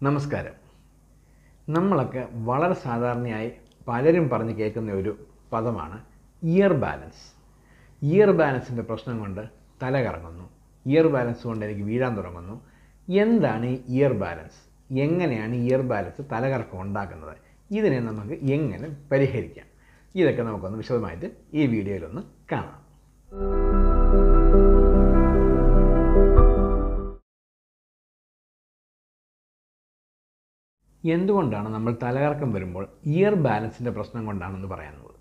നമസ്കാരം നമ്മളൊക്കെ വളരെ സാധാരണയായി പലരും പറഞ്ഞ് കേൾക്കുന്ന ഒരു പദമാണ് ഇയർ ബാലൻസ് ഇയർ ബാലൻസിൻ്റെ പ്രശ്നം കൊണ്ട് തല കറങ്ങുന്നു ഇയർ ബാലൻസ് കൊണ്ട് എനിക്ക് വീഴാൻ തുടങ്ങുന്നു എന്താണ് ഈ ഇയർ ബാലൻസ് എങ്ങനെയാണ് ഇയർ ബാലൻസ് തലകറക്കം ഉണ്ടാക്കുന്നത് ഇതിനെ നമുക്ക് എങ്ങനെ പരിഹരിക്കാം ഇതൊക്കെ നമുക്കൊന്ന് വിശദമായിട്ട് ഈ വീഡിയോയിലൊന്ന് കാണാം എന്തുകൊണ്ടാണ് നമ്മൾ തലകറക്കം വരുമ്പോൾ ഇയർ ബാലൻസിൻ്റെ പ്രശ്നം കൊണ്ടാണെന്ന് പറയുന്നത്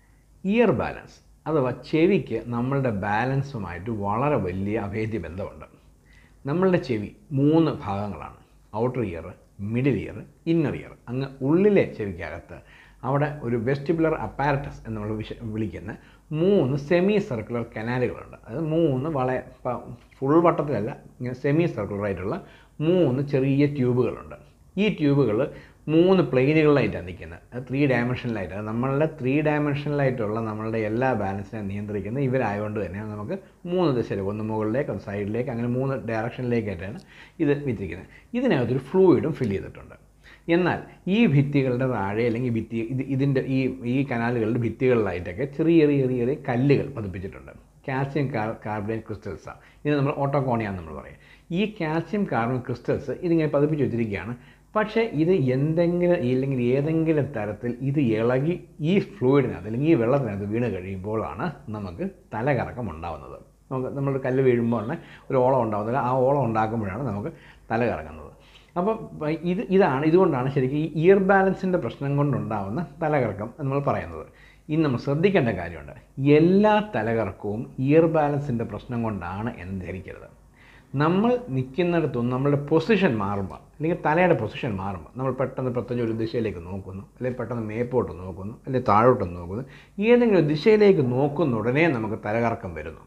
ഇയർ ബാലൻസ് അഥവാ ചെവിക്ക് നമ്മളുടെ ബാലൻസുമായിട്ട് വളരെ വലിയ അഭേദ്യ ബന്ധമുണ്ട് നമ്മളുടെ ചെവി മൂന്ന് ഭാഗങ്ങളാണ് outer ear middle ear inner ear അങ്ങ് ഉള്ളിലെ ചെവിക്കകത്ത് അവിടെ ഒരു വെസ്റ്റിബുലർ അപ്പാരറ്റസ് എന്ന് നമ്മൾ വിശ വിളിക്കുന്ന മൂന്ന് സെമി സർക്കുലർ കനാലുകളുണ്ട് അത് മൂന്ന് വളരെ ഫുൾ വട്ടത്തിലല്ല ഇങ്ങനെ സെമി സർക്കുലർ ആയിട്ടുള്ള മൂന്ന് ചെറിയ ട്യൂബുകളുണ്ട് ഈ ട്യൂബുകൾ മൂന്ന് പ്ലെയിനുകളിലായിട്ടാണ് നിൽക്കുന്നത് അത് ത്രീ ഡയമെൻഷനിലായിട്ട് നമ്മളുടെ ത്രീ ഡയമെൻഷനിലായിട്ടുള്ള നമ്മളുടെ എല്ലാ ബാലൻസിനെ നിയന്ത്രിക്കുന്ന ഇവരായതുകൊണ്ട് തന്നെ നമുക്ക് മൂന്ന് ദിശയിൽ ഒന്ന് മുകളിലേക്ക് ഒന്ന് സൈഡിലേക്ക് അങ്ങനെ മൂന്ന് ഡയറക്ഷനിലേക്കായിട്ടാണ് ഇത് വിത്തിരിക്കുന്നത് ഇതിനകത്തൊരു ഫ്ലൂയിഡും ഫിൽ ചെയ്തിട്ടുണ്ട് എന്നാൽ ഈ ഭിത്തികളുടെ താഴെ അല്ലെങ്കിൽ ഭിത്തി ഇത് ഇതിൻ്റെ ഈ ഈ കനാലുകളുടെ ഭിത്തികളിലായിട്ടൊക്കെ ചെറിയ ചെറിയ ചെറിയ ചെറിയ കല്ലുകൾ പതിപ്പിച്ചിട്ടുണ്ട് കാൽസ്യം കാർ കാർബണേറ്റ് ക്രിസ്റ്റൽസാണ് ഇത് നമ്മൾ ഓട്ടോകോണിയാന്ന് നമ്മൾ പറയും ഈ കാൽസ്യം കാർബൺ ക്രിസ്റ്റൽസ് ഇതിങ്ങനെ പതിപ്പിച്ച് വെച്ചിരിക്കുകയാണ് പക്ഷേ ഇത് എന്തെങ്കിലും ഇല്ലെങ്കിൽ ഏതെങ്കിലും തരത്തിൽ ഇത് ഇളകി ഈ ഫ്ലൂയിഡിനകത്ത് അല്ലെങ്കിൽ ഈ വെള്ളത്തിനകത്ത് വീണ് കഴിയുമ്പോഴാണ് നമുക്ക് തലകറക്കം ഉണ്ടാകുന്നത് നമുക്ക് നമ്മൾ കല്ല് വീഴുമ്പോൾ തന്നെ ഒരു ഓളം ഉണ്ടാകുന്നത് ആ ഓളം ഉണ്ടാക്കുമ്പോഴാണ് നമുക്ക് തല കറങ്ങുന്നത് അപ്പം ഇത് ഇതാണ് ഇതുകൊണ്ടാണ് ശരിക്കും ഈ ഇയർ ബാലൻസിൻ്റെ പ്രശ്നം കൊണ്ടുണ്ടാകുന്ന തലകറക്കം എന്ന് നമ്മൾ പറയുന്നത് ഇനി നമ്മൾ ശ്രദ്ധിക്കേണ്ട കാര്യമുണ്ട് എല്ലാ തലകറക്കവും ഇയർ ബാലൻസിൻ്റെ പ്രശ്നം കൊണ്ടാണ് എന്ന് ധരിക്കരുത് നമ്മൾ നിൽക്കുന്നിടത്തും നമ്മളുടെ പൊസിഷൻ മാറുമ്പോൾ അല്ലെങ്കിൽ തലയുടെ പൊസിഷൻ മാറുമ്പോൾ നമ്മൾ പെട്ടെന്ന് പ്രത്യേകിച്ച് ഒരു ദിശയിലേക്ക് നോക്കുന്നു അല്ലെങ്കിൽ പെട്ടെന്ന് മേപ്പോട്ട് നോക്കുന്നു അല്ലെങ്കിൽ താഴോട്ട് നോക്കുന്നു ഏതെങ്കിലും ഒരു ദിശയിലേക്ക് നോക്കുന്ന ഉടനെ നമുക്ക് തലകറക്കം വരുന്നു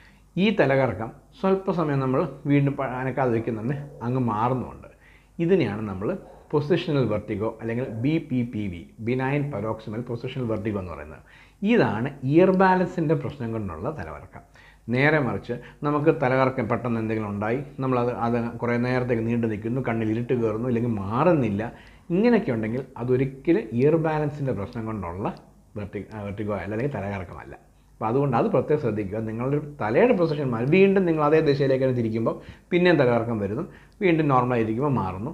ഈ തലകറക്കം സ്വല്പസമയം നമ്മൾ വീണ്ടും അനക്കാതെ വയ്ക്കുന്നുണ്ട് അങ്ങ് മാറുന്നുണ്ട് ഇതിനെയാണ് നമ്മൾ പൊസിഷണൽ വെർട്ടിഗോ അല്ലെങ്കിൽ B P P V benign paroxysmal positional vertigo എന്ന് പറയുന്നത് ഇതാണ് ഇയർ ബാലൻസിൻ്റെ പ്രശ്നം കൊണ്ടുള്ള തലകറക്കം നേരെ മറിച്ച് നമുക്ക് തലകറക്കം പെട്ടെന്ന് എന്തെങ്കിലും ഉണ്ടായി നമ്മളത് അത് കുറേ നേരത്തേക്ക് നീണ്ടു നിൽക്കുന്നു കണ്ണിൽ ഇരുട്ട് കയറുന്നു ഇല്ലെങ്കിൽ മാറുന്നില്ല ഇങ്ങനെയൊക്കെ ഉണ്ടെങ്കിൽ അതൊരിക്കലും ഇയർ ബാലൻസിൻ്റെ പ്രശ്നം കൊണ്ടുള്ള വെർട്ടി വെർട്ടിഗോ അല്ല അല്ലെങ്കിൽ തലകറക്കമല്ല അപ്പോൾ അതുകൊണ്ട് അത് പ്രത്യേകം ശ്രദ്ധിക്കുക നിങ്ങളുടെ തലയുടെ പൊസിഷൻ മാറി വീണ്ടും നിങ്ങൾ അതേ ദിശയിലേക്ക് തന്നെ തിരിക്കുമ്പോൾ പിന്നെയും തലകറക്കം വരുന്നു വീണ്ടും നോർമലായിരിക്കുമ്പോൾ മാറുന്നു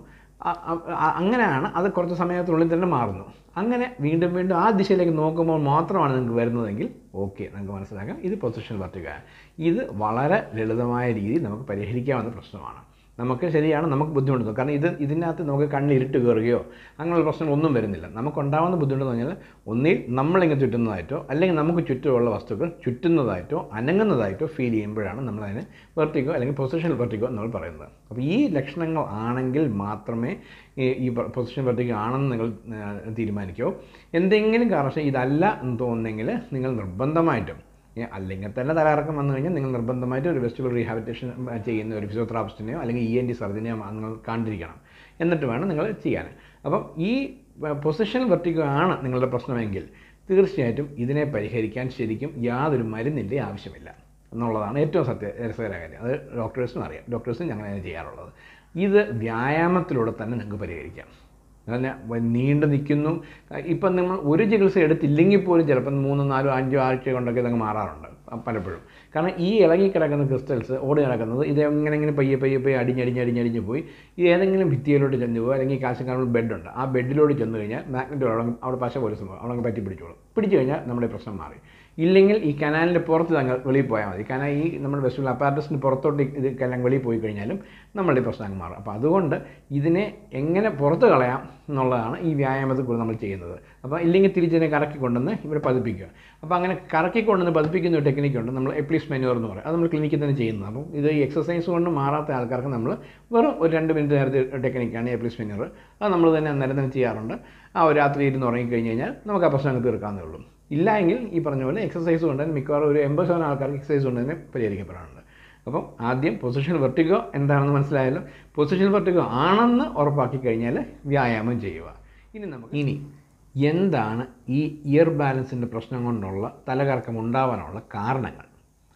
അങ്ങനെയാണ് അത് കുറച്ച് സമയത്തിനുള്ളിൽ തന്നെ മാറുന്നു അങ്ങനെ വീണ്ടും വീണ്ടും ആ ദിശയിലേക്ക് നോക്കുമ്പോൾ മാത്രമാണ് നിങ്ങൾക്ക് വരുന്നതെങ്കിൽ ഓക്കെ നമുക്ക് മനസ്സിലാക്കാം ഇത് പൊസിഷൻ പറ്റുക ഇത് വളരെ ലളിതമായ രീതിയിൽ നമുക്ക് പരിഹരിക്കാവുന്ന പ്രശ്നമാണ് നമുക്ക് ശരിയാണ് നമുക്ക് ബുദ്ധിമുട്ട് കാരണം ഇത് ഇതിനകത്ത് നമുക്ക് കണ്ണിൽ ഇരുട്ട് കയറുകയോ അങ്ങനെയുള്ള പ്രശ്നങ്ങളൊന്നും വരുന്നില്ല നമുക്കുണ്ടാകുന്ന ബുദ്ധിമുട്ട് എന്ന് പറഞ്ഞാൽ ഒന്നിൽ നമ്മളിങ്ങനെ ചുറ്റുന്നതായിട്ടോ അല്ലെങ്കിൽ നമുക്ക് ചുറ്റുമുള്ള വസ്തുക്കൾ ചുറ്റുന്നതായിട്ടോ അനങ്ങുന്നതായിട്ടോ ഫീൽ ചെയ്യുമ്പോഴാണ് നമ്മളതിനെ വെർട്ടിക്കോ അല്ലെങ്കിൽ പൊസിഷണൽ വെർട്ടിക്കോ നമ്മൾ പറയുന്നത് അപ്പോൾ ഈ ലക്ഷണങ്ങൾ ആണെങ്കിൽ മാത്രമേ ഈ പൊസിഷൻ വെർട്ടിക്കോ ആണെന്ന് നിങ്ങൾ തീരുമാനിക്കോ എന്തെങ്കിലും കാരണം ഇതല്ല എന്ന് തോന്നുന്നെങ്കിൽ നിങ്ങൾ നിർബന്ധമായിട്ടും അല്ലെങ്കിൽ തന്നെ തലകറക്കം വന്നു കഴിഞ്ഞാൽ നിങ്ങൾ നിർബന്ധമായിട്ട് ഒരു വെസ്റ്റിബിൾ റീഹാബിറ്റേഷൻ ചെയ്യുന്ന ഒരു ഫിസിയോതെറാപ്പിസ്റ്റിനെയോ അല്ലെങ്കിൽ ഇ എൻ ഡി സർജനെയോ നിങ്ങൾ കണ്ടിരിക്കണം എന്നിട്ട് വേണം നിങ്ങൾ ചെയ്യാൻ അപ്പം ഈ പൊസിഷണൽ വെർട്ടിഗോ ആണ് നിങ്ങളുടെ പ്രശ്നമെങ്കിൽ തീർച്ചയായിട്ടും ഇതിനെ പരിഹരിക്കാൻ ശരിക്കും യാതൊരു മരുന്നിൻ്റെ ആവശ്യമില്ല എന്നുള്ളതാണ് ഏറ്റവും സത്യ രസകര കാര്യം അത് ഡോക്ടേഴ്സിനും അറിയാം ഡോക്ടേഴ്സും ഞങ്ങളാണ് ചെയ്യാറുള്ളത് ഇത് വ്യായാമത്തിലൂടെ തന്നെ നിങ്ങൾക്ക് പരിഹരിക്കാം അങ്ങനെ നീണ്ടു നിൽക്കുന്നു ഇപ്പം നമ്മൾ ഒരു ചികിത്സ എടുത്തില്ലെങ്കിൽ പോലും ചിലപ്പം മൂന്നോ നാലോ അഞ്ചോ ആഴ്ച കൊണ്ടൊക്കെ ഇതങ്ങ് മാറാറുണ്ട് പലപ്പോഴും കാരണം ഈ ഇളകി കിടക്കുന്ന ക്രിസ്റ്റൽസ് ഓടി നടക്കുന്നത് ഇത് എങ്ങനെ ഇങ്ങനെ പയ്യെ പയ്യെ പയ്യെ അടിഞ്ഞടിഞ്ഞടിഞ്ഞടിഞ്ഞ് പോയി ഇത് ഏതെങ്കിലും ഭിത്തിയിലോട്ട് ചെന്ന് പോകുക അല്ലെങ്കിൽ കാൽസ്യം കാർബൺ ബെഡുണ്ട് ആ ബെഡിലോട്ട് ചെന്ന് കഴിഞ്ഞാൽ മാഗ്നറ്റ് അവിടെ അവിടെ പശ പോലെ സംഭവം അവിടെ പറ്റി പിടിച്ചോളും പിടിച്ചു കഴിഞ്ഞാൽ നമ്മുടെ പ്രശ്നം മാറി ഇല്ലെങ്കിൽ ഈ കനാലിൻ്റെ പുറത്ത് തങ്ങൾ വെളിയിൽ പോയാൽ മതി കാരണം ഈ നമ്മുടെ വെസ്റ്റുള്ള അപ്പാർട്ടസിന് പുറത്തോട്ട് ഇത് കല്ലാം വെളിയിൽ പോയി കഴിഞ്ഞാലും നമ്മളുടെ പ്രശ്നം അങ്ങ് മാറും അപ്പോൾ അതുകൊണ്ട് ഇതിനെ എങ്ങനെ പുറത്ത് കളയാം എന്നുള്ളതാണ് ഈ വ്യായാമത്തിൽ കൂടെ നമ്മൾ ചെയ്യുന്നത് അപ്പോൾ ഇല്ലെങ്കിൽ തിരിച്ചതിനെ കറക്കി കൊണ്ടുവന്ന് ഇവിടെ പതിപ്പിക്കുക അപ്പോൾ അങ്ങനെ കറക്കി കൊണ്ടുവന്ന് പതിപ്പിക്കുന്ന ഒരു ടെക്നിക്കുണ്ട് നമ്മൾ എപ്ലീസ് മെനുവർ എന്ന് പറയും അത് നമ്മൾ ക്ലിനിക്കിൽ തന്നെ ചെയ്യുന്നത് അപ്പം ഇത് ഈ എക്സസൈസ് കൊണ്ട് മാറാത്ത ആൾക്കാർക്ക് നമ്മൾ വെറും ഒരു രണ്ട് മിനിറ്റ് നേരത്തെ ടെക്നിക്കാണ് എപ്ലീസ് മെനുവർ അത് നമ്മൾ തന്നെ അന്നേരം തന്നെ ചെയ്യാറുണ്ട് ആ ഒരു രാത്രി ഇരുന്ന് ഉറങ്ങിക്കഴിഞ്ഞ് കഴിഞ്ഞാൽ നമുക്ക് ആ പ്രശ്നം അങ്ങ് തീർക്കാവുന്നേ ഉള്ളൂ ഇല്ല എങ്കിൽ ഈ പറഞ്ഞ പോലെ എക്സസൈസ് കൊണ്ട് തന്നെ മിക്കവാറും ഒരു എൺപത് ശതമാനം ആൾക്കാർക്ക് എക്സസൈസ് കൊണ്ട് തന്നെ പരിഹരിക്കപ്പെടാറുണ്ട് അപ്പം ആദ്യം പൊസിഷൻ വെർട്ടിഗോ എന്താണെന്ന് മനസ്സിലായാലും പൊസിഷൻ വെർട്ടിഗോ ആണെന്ന് ഉറപ്പാക്കി കഴിഞ്ഞാൽ വ്യായാമം ചെയ്യുക ഇനി നമുക്ക് ഇനി എന്താണ് ഈ ഇയർ ബാലൻസിൻ്റെ പ്രശ്നം കൊണ്ടുള്ള തലകറക്കം ഉണ്ടാവാനുള്ള കാരണങ്ങൾ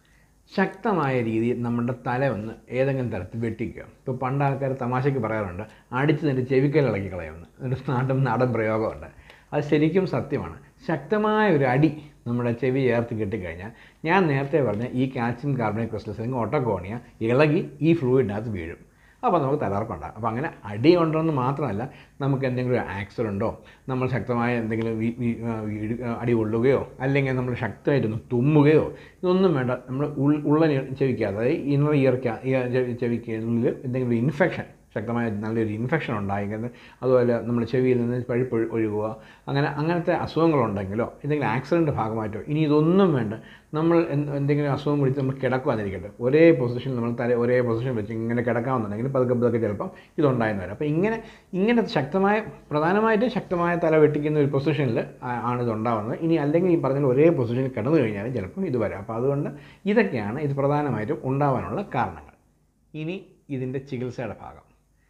ശക്തമായ രീതിയിൽ നമ്മുടെ തല ഒന്ന് ഏതെങ്കിലും തരത്തിൽ വെട്ടിക്കുക ഇപ്പോൾ പണ്ട് ആൾക്കാർ തമാശയ്ക്ക് പറയാറുണ്ട് അടിച്ച് നിൻ്റെ ചെവിക്കൽ ഇളക്കി കളയുമെന്ന് ഒരു നാട്ടും നാടൻ പ്രയോഗമുണ്ട് അത് ശരിക്കും സത്യമാണ് ശക്തമായ ഒരു അടി നമ്മുടെ ചെവി ചേർത്ത് കിട്ടിക്കഴിഞ്ഞാൽ ഞാൻ നേരത്തെ പറഞ്ഞ ഈ കാൽസ്യം കാർബണേറ്റ് ക്രിസ്റ്റൽസ് അല്ലെങ്കിൽ ഒട്ടക്കോണിയ ഇളകി ഈ ഫ്ലൂയിഡിനകത്ത് വീഴും അപ്പോൾ നമുക്ക് തലകറക്കമുണ്ടാകും അപ്പോൾ അങ്ങനെ അടി ഉണ്ടെന്ന് മാത്രമല്ല നമുക്ക് എന്തെങ്കിലും ഒരു ആക്സിഡൻറ്റോ നമ്മൾ ശക്തമായ എന്തെങ്കിലും വീ- വീ- ആ, വീഴ്- ആ, അടി കൊള്ളുകയോ അല്ലെങ്കിൽ നമ്മൾ ശക്തമായിട്ടൊന്ന് തുമ്മുകയോ ഇതൊന്നും വേണ്ട നമ്മൾ ഉൾ ഉള്ള ചെവിക്ക് അതായത് ഇന്നർ ഇയർക്ക് ചെവിക്ക് ഉള്ളിൽ എന്തെങ്കിലും ഒരു ഇൻഫെക്ഷൻ ശക്തമായ നല്ലൊരു ഇൻഫെക്ഷൻ ഉണ്ടായിരിക്കുന്നത് അതുപോലെ നമ്മുടെ ചെവിയിൽ നിന്ന് പഴുപ്പ് ഒഴു- ഒഴുകുക അങ്ങനെ അങ്ങനത്തെ അസുഖങ്ങളുണ്ടെങ്കിലോ എന്തെങ്കിലും ആക്സിഡൻറ്റ് ഭാഗമായിട്ടോ ഇനി ഇതൊന്നും വേണ്ട നമ്മൾ എന്ത് എന്തെങ്കിലും അസുഖം പിടിച്ച് നമ്മൾ കിടക്കുവാന്നിരിക്കട്ടെ ഒരേ പൊസിഷൻ നമ്മൾ തല ഒരേ പൊസിഷൻ വെച്ച് ഇങ്ങനെ കിടക്കാമെന്നുണ്ടെങ്കിൽ പതുക്കെ പതുക്കെ ചിലപ്പം ഇതുണ്ടായെന്ന് വരാം അപ്പോൾ ഇങ്ങനെ ഇങ്ങനെ ശക്തമായ പ്രധാനമായിട്ടും ശക്തമായ തല വെട്ടിക്കുന്ന ഒരു പൊസിഷനിൽ ആണ് ഇത് ഉണ്ടാവുന്നത് ഇനി അല്ലെങ്കിൽ ഈ പറഞ്ഞ ഒരേ പൊസിഷനിൽ കിടന്നു കഴിഞ്ഞാലും ചിലപ്പം ഇത് വരാം അപ്പോൾ അതുകൊണ്ട് ഇതൊക്കെയാണ് ഇത് പ്രധാനമായിട്ടും ഉണ്ടാവാനുള്ള കാരണങ്ങൾ ഇനി ഇതിൻ്റെ ചികിത്സയുടെ ഭാഗം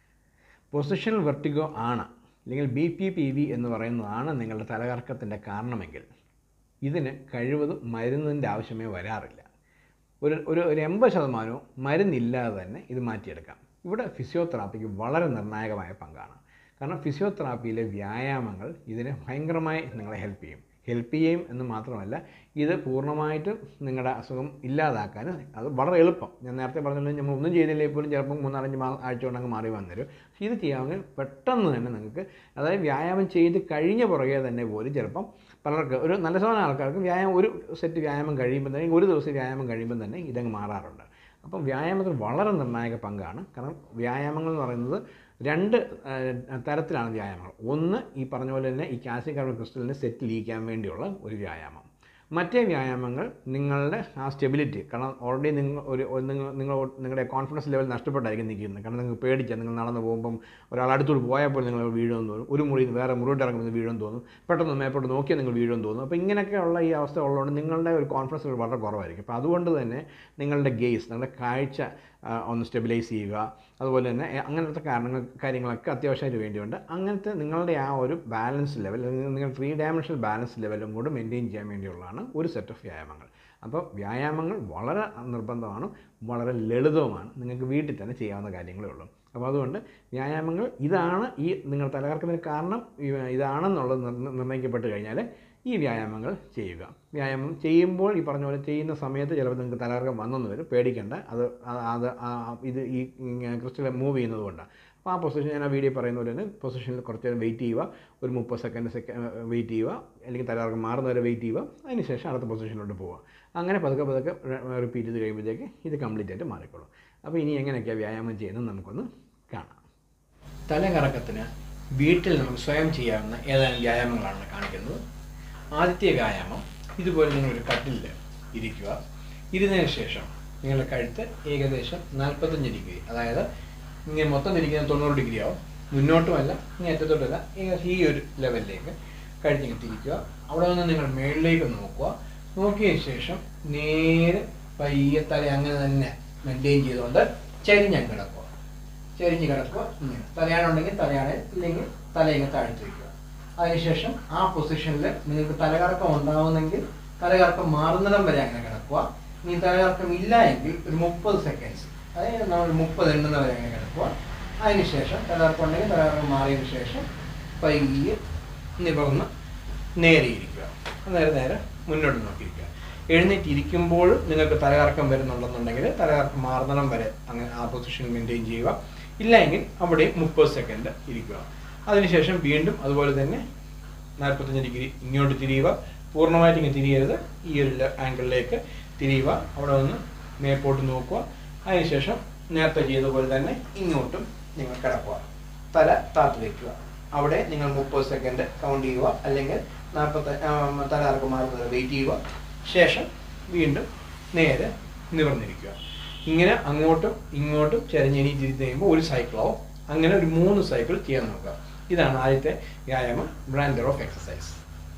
പൊസിഷണൽ വെർട്ടിഗോ ആണ് അല്ലെങ്കിൽ ബി പി പി വി എന്ന് പറയുന്നതാണ് നിങ്ങളുടെ തലകറക്കത്തിൻ്റെ കാരണമെങ്കിൽ ഇതിന് കഴിവതും മരുന്നിൻ്റെ ആവശ്യമേ വരാറില്ല ഒരു ഒരു ഒരു എൺപത് ശതമാനവും മരുന്നില്ലാതെ തന്നെ ഇത് മാറ്റിയെടുക്കാം ഇവിടെ ഫിസിയോതെറാപ്പിക്ക് വളരെ നിർണായകമായ പങ്കാണ് കാരണം ഫിസിയോതെറാപ്പിയിലെ വ്യായാമങ്ങൾ ഇതിനെ ഭയങ്കരമായി നിങ്ങളെ ഹെൽപ്പ് ചെയ്യും ഹെൽപ്പ് ചെയ്യും എന്ന് മാത്രമല്ല ഇത് പൂർണ്ണമായിട്ടും നിങ്ങളുടെ അസുഖം ഇല്ലാതാക്കാൻ അത് വളരെ എളുപ്പം ഞാൻ നേരത്തെ പറഞ്ഞല്ലോ നമ്മൾ ഒന്നും ചെയ്തില്ലെങ്കിൽ പോലും ചിലപ്പം മൂന്നാലഞ്ച് മാ ആഴ്ച കൊണ്ടങ്ങ് മാറി വന്നരും പക്ഷേ ഇത് ചെയ്യാമെങ്കിൽ പെട്ടെന്ന് തന്നെ നിങ്ങൾക്ക് അതായത് വ്യായാമം ചെയ്ത് കഴിഞ്ഞ പുറകെ തന്നെ പോലും ചിലപ്പം പലർക്ക് ഒരു നല്ല ശതമാനം ആൾക്കാർക്ക് വ്യായാമം ഒരു സെറ്റ് വ്യായാമം കഴിയുമ്പോൾ തന്നെ ഒരു ദിവസം വ്യായാമം കഴിയുമ്പോൾ തന്നെ ഇതങ്ങ് മാറാറുണ്ട് അപ്പം വ്യായാമത്തിന് വളരെ നിർണായക പങ്കാണ് കാരണം വ്യായാമങ്ങൾ എന്ന് പറയുന്നത് രണ്ട് ആ, തരത്തിലാണ് വ്യായാമങ്ങൾ ഒന്ന് ഈ പറഞ്ഞ പോലെ തന്നെ ഈ കാൽസ്യം കാർബൺ ക്രിസ്റ്റലിനെ സെറ്റിൽ ചെയ്യിക്കാൻ വേണ്ടിയുള്ള ഒരു വ്യായാമം മറ്റേ വ്യായാമങ്ങൾ നിങ്ങളുടെ ആ സ്റ്റെബിലിറ്റി കാരണം ഓൾറെഡി നിങ്ങൾ ഒരു ഒരു നിങ്ങൾ നിങ്ങൾ നിങ്ങളുടെ കോൺഫിഡൻസ് ലെവൽ നഷ്ടപ്പെട്ടായിരിക്കും നിൽക്കുന്നത് കാരണം നിങ്ങൾ പേടിച്ച നിങ്ങൾ നടന്ന് പോകുമ്പം ഒരാൾ അടുത്തോട്ട് പോയപ്പോൾ നിങ്ങൾ വീഴുമെന്ന് തോന്നും ഒരു മുറിയിൽ നിന്ന് വേറെ മുറിയോട്ട് ഇറങ്ങുമ്പോൾ വീഴുമെന്ന് തോന്നും പെട്ടെന്ന് മേപ്പോട്ട് നോക്കിയാൽ നിങ്ങൾ വീഴുമെന്ന് തോന്നും അപ്പോൾ ഇങ്ങനെയൊക്കെയുള്ള ഈ അവസ്ഥ ഉള്ളതുകൊണ്ട് നിങ്ങളുടെ ഒരു കോൺഫിഡൻസ് ലെവൽ വളരെ കുറവായിരിക്കും അപ്പോൾ അതുകൊണ്ട് തന്നെ നിങ്ങളുടെ ഗെയ്സ് നിങ്ങളുടെ കാഴ്ച ആ, ഒന്ന് സ്റ്റെബിലൈസ് ചെയ്യുക അതുപോലെ തന്നെ എ- അങ്ങനത്തെ കാരണങ്ങൾ കാര്യങ്ങളൊക്കെ അത്യാവശ്യമായിട്ട് വേണ്ടിയുണ്ട് അങ്ങനത്തെ നിങ്ങളുടെ ആ ഒരു ബാലൻസ് ലെവൽ അല്ലെങ്കിൽ നിങ്ങൾ ത്രീ ഡയമെൻഷണൽ ബാലൻസ് ലെവലും കൂടെ മെയിൻറ്റെയിൻ ചെയ്യാൻ വേണ്ടിയുള്ളതാണ് ഒരു സെറ്റ് ഓഫ് വ്യായാമങ്ങൾ അപ്പോൾ വ്യായാമങ്ങൾ വളരെ നിർബന്ധമാണ് വളരെ ലളിതവുമാണ് നിങ്ങൾക്ക് വീട്ടിൽ തന്നെ ചെയ്യാവുന്ന കാര്യങ്ങളേ ഉള്ളൂ അപ്പോൾ അതുകൊണ്ട് വ്യായാമങ്ങൾ ഇതാണ് ഈ നിങ്ങൾ തലകറക്കുന്നതിന് കാരണം ഇവ- ഇതാണെന്നുള്ളത് നിർണ്ണ- നിർണ്ണയിക്കപ്പെട്ട് കഴിഞ്ഞാൽ ഈ വ്യായാമങ്ങൾ ചെയ്യുക വ്യായാമം ചെയ്യുമ്പോൾ ഈ പറഞ്ഞ പോലെ ചെയ്യുന്ന സമയത്ത് ചിലപ്പോൾ നിങ്ങൾക്ക് തലകറക്കം വന്നെന്ന് വരും പേടിക്കേണ്ട അത് ആ- അത് ആ- ഇത് ഈ ക്രിസ്റ്റൽ മൂവ് ചെയ്യുന്നത് കൊണ്ടാണ് അപ്പോൾ ആ പൊസിഷൻ ഞാൻ ആ വീഡിയോ പറയുന്ന പോലെ തന്നെ പൊസിഷനിൽ കുറച്ച് നേരം വെയിറ്റ് ചെയ്യുക ഒരു മുപ്പത് സെക്കൻഡ് സെക്കൻഡ് വെയിറ്റ് ചെയ്യുക അല്ലെങ്കിൽ തലകറക്കം മാറുന്നവരെ വെയിറ്റ് ചെയ്യുക അതിന് ശേഷം അടുത്ത പൊസിഷനിലോട്ട് പോവുക അങ്ങനെ പതുക്കെ പതുക്കെ റിപ്പീറ്റ് ചെയ്ത് കഴിയുമ്പോഴത്തേക്ക് ഇത് കംപ്ലീറ്റ് ആയിട്ട് മാറിക്കോളും അപ്പോൾ ഇനി എങ്ങനെയൊക്കെയാണ് വ്യായാമം ചെയ്യുന്നത് നമുക്കൊന്ന് കാണാം തലകറക്കത്തിന് വീട്ടിൽ നമുക്ക് സ്വയം ചെയ്യാവുന്ന ഏതാനും വ്യായാമങ്ങളാണ് കാണിക്കുന്നത് ആദ്യത്തെ വ്യായാമം ഇതുപോലെ നിങ്ങളൊരു കട്ടിലിൽ ഇരിക്കുക ഇരുന്നതിന് ശേഷം നിങ്ങളുടെ കഴുത്ത് ഏകദേശം നാൽപ്പത്തഞ്ച് ഡിഗ്രി അതായത് ഇങ്ങനെ മൊത്തം തിരിക്കുന്ന തൊണ്ണൂറ് ഡിഗ്രി ആവും മുന്നോട്ടുമല്ല ഇങ്ങനെ അറ്റത്തോട്ടല്ല ഏകദേശം ഈ ഒരു ലെവലിലേക്ക് കഴുത്തിങ്ങ് തിരിക്കുക അവിടെ നിന്ന് നിങ്ങൾ മേളിലേക്ക് നോക്കുക നോക്കിയതിന് ശേഷം നേരെ പയ്യെ തല അങ്ങനെ തന്നെ മെയിൻറ്റെയിൻ ചെയ്തുകൊണ്ട് ചരിഞ്ഞങ്ങ് കിടക്കുക ചെരിഞ്ഞ് കിടക്കുക ഇങ്ങനെ തലയാണുണ്ടെങ്കിൽ തലയാണ് ഇല്ലെങ്കിൽ തല ഇങ്ങനെ താഴ്ത്തി വയ്ക്കുക അതിനുശേഷം ആ പൊസിഷനിൽ നിങ്ങൾക്ക് തലകറക്കം ഉണ്ടാവുന്നെങ്കിൽ തലകറക്കം മാറുന്നിടം വരെ അങ്ങനെ കിടക്കുക ഇനി തലകറക്കം ഇല്ല എങ്കിൽ ഒരു മുപ്പത് സെക്കൻഡ്സ് അതായത് നമ്മൾ മുപ്പത് എണ്ണുന്ന വരെ അങ്ങനെ കിടക്കുക അതിനുശേഷം തലകറക്കം ഉണ്ടെങ്കിൽ തലകറക്കം മാറിയതിന് ശേഷം പയ്യെ നിവർന്ന് നേരെ ഇരിക്കുക നേരെ നേരെ മുന്നോട്ട് നോക്കിയിരിക്കുക എഴുന്നേറ്റിരിക്കുമ്പോഴും നിങ്ങൾക്ക് തലകറക്കം വരുന്നുണ്ടെന്നുണ്ടെങ്കിൽ തലകറക്കം മാറുന്നിടം വരെ അങ്ങനെ ആ പൊസിഷൻ മെയിൻറ്റെയിൻ ചെയ്യുക ഇല്ലെങ്കിൽ അവിടെ മുപ്പത് സെക്കൻഡ് ഇരിക്കുക അതിനുശേഷം വീണ്ടും അതുപോലെ തന്നെ നാൽപ്പത്തഞ്ച് ഡിഗ്രി ഇങ്ങോട്ട് തിരിയുക പൂർണ്ണമായിട്ട് ഇങ്ങനെ തിരിയരുത് ഈ ഒരു ആംഗിളിലേക്ക് തിരിയുക അവിടെ നിന്ന് മേപ്പോട്ട് നോക്കുക അതിനുശേഷം നേരത്തെ ചെയ്ത പോലെ തന്നെ ഇങ്ങോട്ടും നിങ്ങൾ കിടക്കുക തല താത്ത് വയ്ക്കുക അവിടെ നിങ്ങൾ മുപ്പത് സെക്കൻഡ് കൗണ്ട് ചെയ്യുക അല്ലെങ്കിൽ നാൽപ്പത്തി തല ഇറക്കം മാറുന്നത് വെയിറ്റ് ചെയ്യുക ശേഷം വീണ്ടും നേരെ നിവർന്നിരിക്കുക ഇങ്ങനെ അങ്ങോട്ടും ഇങ്ങോട്ടും ചെരഞ്ഞെണി തിരിച്ച് കഴിയുമ്പോൾ ഒരു സൈക്കിളാവും അങ്ങനെ ഒരു മൂന്ന് സൈക്കിൾ ചെയ്യാൻ നോക്കുക ഇതാണ് ആദ്യത്തെ വ്യായാമം ബ്രാൻഡർ ഓഫ് എക്സസൈസ്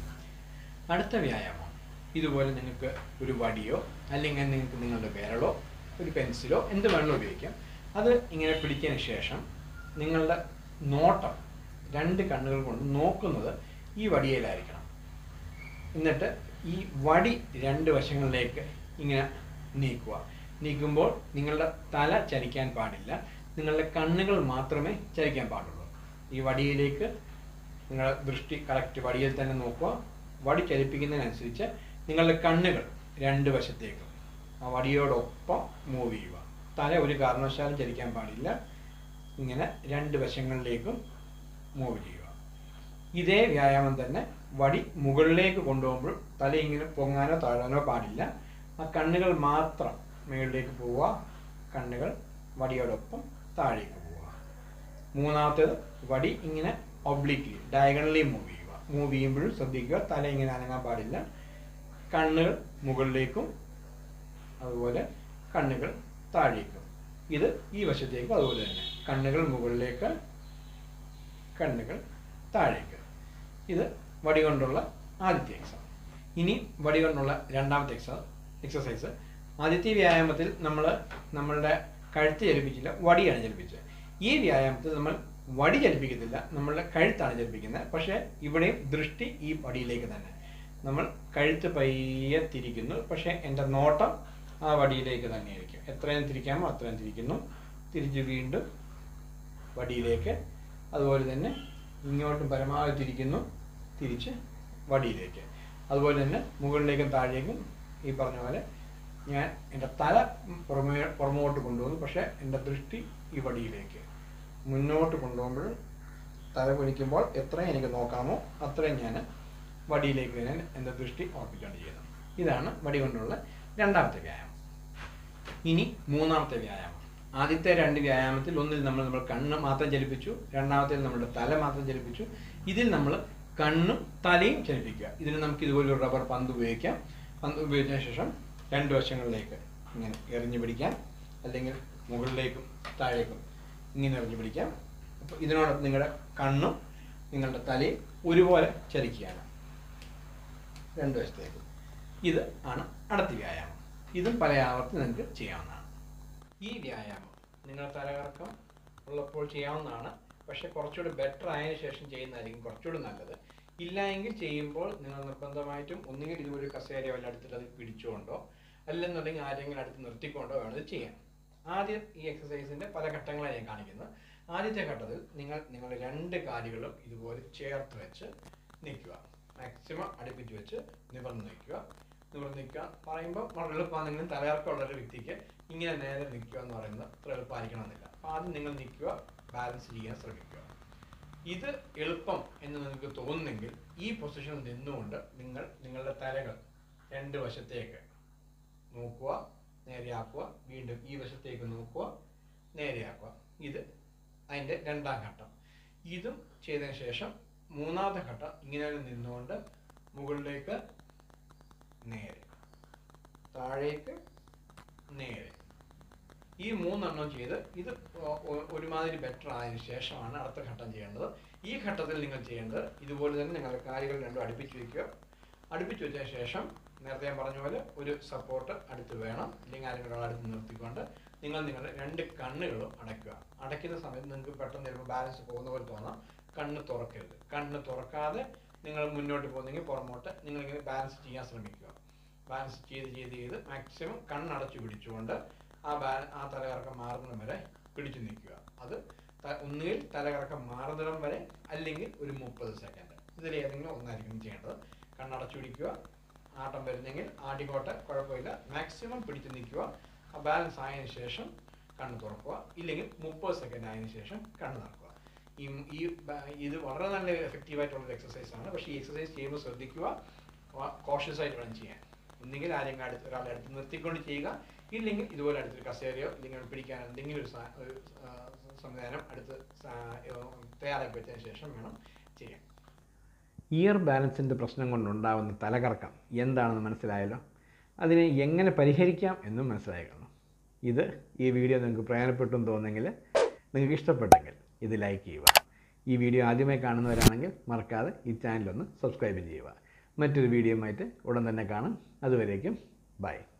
അടുത്ത വ്യായാമം ഇതുപോലെ നിങ്ങൾക്ക് ഒരു വടിയോ അല്ലെങ്കിൽ നിങ്ങൾക്ക് നിങ്ങളുടെ വിരളോ ഒരു പെൻസിലോ എന്ത് വേണമെങ്കിലും ഉപയോഗിക്കാം അത് ഇങ്ങനെ പിടിച്ചതിന് ശേഷം നിങ്ങളുടെ നോട്ടം രണ്ട് കണ്ണുകൾ കൊണ്ട് നോക്കുന്നത് ഈ വടിയിലായിരിക്കണം എന്നിട്ട് ഈ വടി രണ്ട് വശങ്ങളിലേക്ക് ഇങ്ങനെ നീക്കുക നീക്കുമ്പോൾ നിങ്ങളുടെ തല ചലിക്കാൻ പാടില്ല നിങ്ങളുടെ കണ്ണുകൾ മാത്രമേ ചലിക്കാൻ പാടുള്ളൂ ഈ വടിയിലേക്ക് നിങ്ങളുടെ ദൃഷ്ടി കറക്റ്റ് വടിയിൽ തന്നെ നോക്കുക വടി ചലിപ്പിക്കുന്നതിനനുസരിച്ച് നിങ്ങളുടെ കണ്ണുകൾ രണ്ട് വശത്തേക്കും ആ വടിയോടൊപ്പം മൂവ് ചെയ്യുക തല ഒരു കാരണവശാലും ചലിക്കാൻ പാടില്ല ഇങ്ങനെ രണ്ട് വശങ്ങളിലേക്കും മൂവ് ചെയ്യുക ഇതേ വ്യായാമം തന്നെ വടി മുകളിലേക്ക് കൊണ്ടുപോകുമ്പോൾ തല ഇങ്ങനെ പൊങ്ങാനോ താഴാനോ പാടില്ല ആ കണ്ണുകൾ മാത്രം മുകളിലേക്ക് പോവുക കണ്ണുകൾ വടിയോടൊപ്പം താഴേക്ക് പോവുക മൂന്നാമത്തേത് വടി ഇങ്ങനെ ഒബ്ലിക്ലി ഡയഗണലി മൂവ് ചെയ്യുക മൂവ് ചെയ്യുമ്പോഴും ശ്രദ്ധിക്കുക തല ഇങ്ങനെ അനങ്ങാൻ പാടില്ല കണ്ണുകൾ മുകളിലേക്കും അതുപോലെ കണ്ണുകൾ താഴേക്കും ഇത് ഈ വശത്തേക്കും അതുപോലെ തന്നെ കണ്ണുകൾ മുകളിലേക്ക് കണ്ണുകൾ താഴേക്ക് ഇത് വടി കൊണ്ടുള്ള ആദ്യത്തെ എക്സാം ഇനി വടി കൊണ്ടുള്ള രണ്ടാമത്തെ എക്സാം എക്സസൈസ് ആദ്യത്തെ വ്യായാമത്തിൽ നമ്മൾ നമ്മളുടെ കഴുത്ത് ചലിപ്പിച്ചില്ല വടിയാണ് ചലിപ്പിച്ചത് ഈ വ്യായാമത്തിൽ നമ്മൾ വടി ചലിപ്പിക്കത്തില്ല നമ്മളുടെ കഴുത്താണ് ചലിപ്പിക്കുന്നത് പക്ഷേ ഇവിടെയും ദൃഷ്ടി ഈ വടിയിലേക്ക് തന്നെ നമ്മൾ കഴുത്ത് പയ്യെ തിരിക്കുന്നു പക്ഷേ എൻ്റെ നോട്ടം ആ വടിയിലേക്ക് തന്നെയായിരിക്കും എത്രയും തിരിക്കാമോ അത്രയും തിരിക്കുന്നു തിരിച്ച് വീണ്ടും വടിയിലേക്ക് അതുപോലെ തന്നെ ഇങ്ങോട്ടും പരമാവധി തിരിക്കുന്നു തിരിച്ച് വടിയിലേക്ക് അതുപോലെ തന്നെ മുകളിലേക്കും താഴേക്കും ഈ പറഞ്ഞ പോലെ ഞാൻ എൻ്റെ തല പുറമേ പുറമോട്ട് കൊണ്ടുപോകുന്നു പക്ഷേ എൻ്റെ ദൃഷ്ടി ഈ വടിയിലേക്ക് മുന്നോട്ട് കൊണ്ടുപോകുമ്പോൾ തല കുനിക്കുമ്പോൾ എത്രയും എനിക്ക് നോക്കാമോ അത്രയും ഞാൻ വടിയിലേക്ക് തന്നെ എൻ്റെ ദൃഷ്ടി ഉറപ്പിക്കുകയാണ് ചെയ്യുന്നത് ഇതാണ് വടി കൊണ്ടുള്ള രണ്ടാമത്തെ വ്യായാമം ഇനി മൂന്നാമത്തെ വ്യായാമം ആദ്യത്തെ രണ്ട് വ്യായാമത്തിൽ ഒന്നിൽ നമ്മൾ നമ്മൾ കണ്ണ് മാത്രം ചലിപ്പിച്ചു രണ്ടാമത്തേൽ നമ്മുടെ തല മാത്രം ചലിപ്പിച്ചു ഇതിൽ നമ്മൾ കണ്ണും തലയും ചലിപ്പിക്കുക ഇതിന് നമുക്ക് ഇതുപോലെ ഒരു റബ്ബർ പന്ത് ഉപയോഗിക്കാം പന്ത് ഉപയോഗിച്ചതിന് ശേഷം രണ്ട് വശങ്ങളിലേക്ക് ഇങ്ങനെ എറിഞ്ഞു പിടിക്കാം അല്ലെങ്കിൽ മുകളിലേക്കും താഴേക്കും ഇങ്ങനെ എറിഞ്ഞു പിടിക്കാം അപ്പോൾ ഇതിനോടൊപ്പം നിങ്ങളുടെ കണ്ണും നിങ്ങളുടെ തലയും ഒരുപോലെ ചലിക്കുകയാണ് രണ്ട് വശത്തേക്ക് ഇത് ആണ് അടുത്ത വ്യായാമം ഇതും പല ആവർത്തി നിങ്ങൾക്ക് ചെയ്യാവുന്നതാണ് ഈ വ്യായാമം നിങ്ങൾ തലകറക്കം ഉള്ളപ്പോൾ ചെയ്യാവുന്നതാണ് പക്ഷെ കുറച്ചുകൂടി ബെറ്റർ ആയതിനു ശേഷം ചെയ്യുന്നതായിരിക്കും കുറച്ചുകൂടി നല്ലത് ഇല്ല എങ്കിൽ ചെയ്യുമ്പോൾ നിങ്ങൾ നിർബന്ധമായിട്ടും ഒന്നുകിൽ ഇതുപോലെ കസേര വല്ല അടുത്തിട്ട് അത് പിടിച്ചുകൊണ്ടോ അല്ലെന്നുണ്ടെങ്കിൽ ആരെങ്കിലും അടുത്ത് നിർത്തിക്കൊണ്ടോ വേണം ഇത് ചെയ്യാൻ ആദ്യം ഈ എക്സസൈസിന്റെ പല ഘട്ടങ്ങളാണ് ഞാൻ കാണിക്കുന്നത് ആദ്യത്തെ ഘട്ടത്തിൽ നിങ്ങൾ നിങ്ങളുടെ രണ്ട് കാലുകളും ഇതുപോലെ ചേർത്ത് വെച്ച് നിൽക്കുക മാക്സിമം അടുപ്പിച്ച് വെച്ച് നിവർന്ന് നിൽക്കുക നിവർന്ന് നിൽക്കുക പറയുമ്പോൾ വളരെ എളുപ്പമാണെങ്കിലും തലയിറക്കമുള്ള ഒരു വ്യക്തിക്ക് ഇങ്ങനെ നേരെ നിൽക്കുക എന്ന് പറയുന്നത് അത്ര എളുപ്പമായിരിക്കണമെന്നില്ല അപ്പോൾ ആദ്യം നിങ്ങൾ നിൽക്കുക ബാലൻസ് ചെയ്യാൻ ശ്രമിക്കുക ഇത് എളുപ്പം എന്ന് നിങ്ങൾക്ക് തോന്നുന്നെങ്കിൽ ഈ പൊസിഷനിൽ നിന്നുകൊണ്ട് നിങ്ങൾ നിങ്ങളുടെ തലകൾ രണ്ട് വശത്തേക്ക് നോക്കുക നേരെയാക്കുക വീണ്ടും ഈ വശത്തേക്ക് നോക്കുക നേരെയാക്കുക ഇത് അതിൻ്റെ രണ്ടാം ഘട്ടം ഇതും ചെയ്തതിന് ശേഷം മൂന്നാമത്തെ ഘട്ടം ഇങ്ങനെ നിന്നുകൊണ്ട് മുകളിലേക്ക് നേരെ താഴേക്ക് നേരെ ഈ മൂന്നെണ്ണം ചെയ്ത് ഇത് ഒ- ഒ- ഒരുമാതിരി ബെറ്റർ ആയതിനു ശേഷമാണ് അടുത്ത ഘട്ടം ചെയ്യേണ്ടത് ഈ ഘട്ടത്തിൽ നിങ്ങൾ ചെയ്യേണ്ടത് ഇതുപോലെ തന്നെ നിങ്ങളുടെ കാലുകൾ രണ്ടും അടുപ്പിച്ച് വയ്ക്കുക അടുപ്പിച്ച് വെച്ചതിന് ശേഷം നേരത്തെ ഞാൻ പറഞ്ഞ പോലെ ഒരു സപ്പോർട്ട് അടുത്ത് വേണം അല്ലെങ്കിൽ ആരെങ്കിലും ഒരാൾ അടുത്ത് നിർത്തിക്കൊണ്ട് നിങ്ങൾ നിങ്ങളുടെ രണ്ട് കണ്ണുകളും അടയ്ക്കുക അടയ്ക്കുന്ന സമയത്ത് നിങ്ങൾക്ക് പെട്ടെന്ന് ചിലപ്പോൾ ബാലൻസ് പോകുന്ന പോലെ തോന്നാം കണ്ണ് തുറക്കരുത് കണ്ണ് തുറക്കാതെ നിങ്ങൾ മുന്നോട്ട് പോകുന്നെങ്കിൽ പുറമോട്ട് നിങ്ങളിങ്ങനെ ബാലൻസ് ചെയ്യാൻ ശ്രമിക്കുക ബാലൻസ് ചെയ്ത് ചെയ്ത് ചെയ്ത് മാക്സിമം കണ്ണടച്ചു പിടിച്ചുകൊണ്ട് ആ ബാ ആ തലകറക്കം മാറുന്നിടം വരെ പിടിച്ചു നിൽക്കുക അത് ത- ഒന്നുകിൽ തലകറക്കം മാറുന്നിടം വരെ അല്ലെങ്കിൽ ഒരു മുപ്പത് സെക്കൻഡ് ഇതിൽ ഏതെങ്കിലും ഒന്നായിരിക്കും ചെയ്യേണ്ടത് കണ്ണടച്ചു പിടിക്കുക ആട്ടം വരുന്നെങ്കിൽ ആടിക്കോട്ടെ കുഴപ്പമില്ല മാക്സിമം പിടിച്ചു നിൽക്കുക ആ ബാലൻസ് ആയതിനു ശേഷം കണ്ണ് തുറക്കുക ഇല്ലെങ്കിൽ മുപ്പത് സെക്കൻഡ് ആയതിനു ശേഷം കണ്ണ് തുറക്കുക ഈ ഈ ബ- ഇത് വളരെ നല്ല എഫക്റ്റീവ് ആയിട്ടുള്ള ഒരു എക്സസൈസ് ആണ് പക്ഷേ ഈ എക്സസൈസ് ചെയ്യുമ്പോൾ ശ്രദ്ധിക്കുക കോഷ്യസ് ആയിട്ട് വേണം ചെയ്യാൻ ഒന്നുകിൽ ആരെങ്കിലും അടുത്ത് ഒരാളെ അടുത്ത് നിർത്തിക്കൊണ്ട് ചെയ്യുക ഇല്ലെങ്കിൽ ഇതുപോലെ അടുത്തൊരു കസേരയോ ഇല്ലെങ്കിൽ പിടിക്കാൻ എന്തെങ്കിലും ഒരു സാ- ഒരു ആ, സംവിധാനം അടുത്ത് സാ- ഏർ തയ്യാറാക്കി വെച്ചതിന് ശേഷം വേണം ചെയ്യാൻ ഇയർ ബാലൻസിൻ്റെ പ്രശ്നം കൊണ്ടുണ്ടാകുന്ന തലകറക്കം എന്താണെന്ന് മനസ്സിലായല്ലോ അതിനെ എങ്ങനെ പരിഹരിക്കാം എന്നും മനസ്സിലായി കാണും ഇത് ഈ വീഡിയോ നിങ്ങൾക്ക് പ്രയോജനപ്പെട്ടു എന്ന് തോന്നുന്നെങ്കിൽ നിങ്ങൾക്ക് ഇഷ്ടപ്പെട്ടെങ്കിൽ ഇത് ലൈക്ക് ചെയ്യുക ഈ വീഡിയോ ആദ്യമായി കാണുന്നവരാണെങ്കിൽ മറക്കാതെ ഈ ചാനലൊന്ന് സബ്സ്ക്രൈബ് ചെയ്യുക മറ്റൊരു വീഡിയോയുമായിട്ട് ഉടൻ തന്നെ കാണും അതുവരേക്കും ബൈ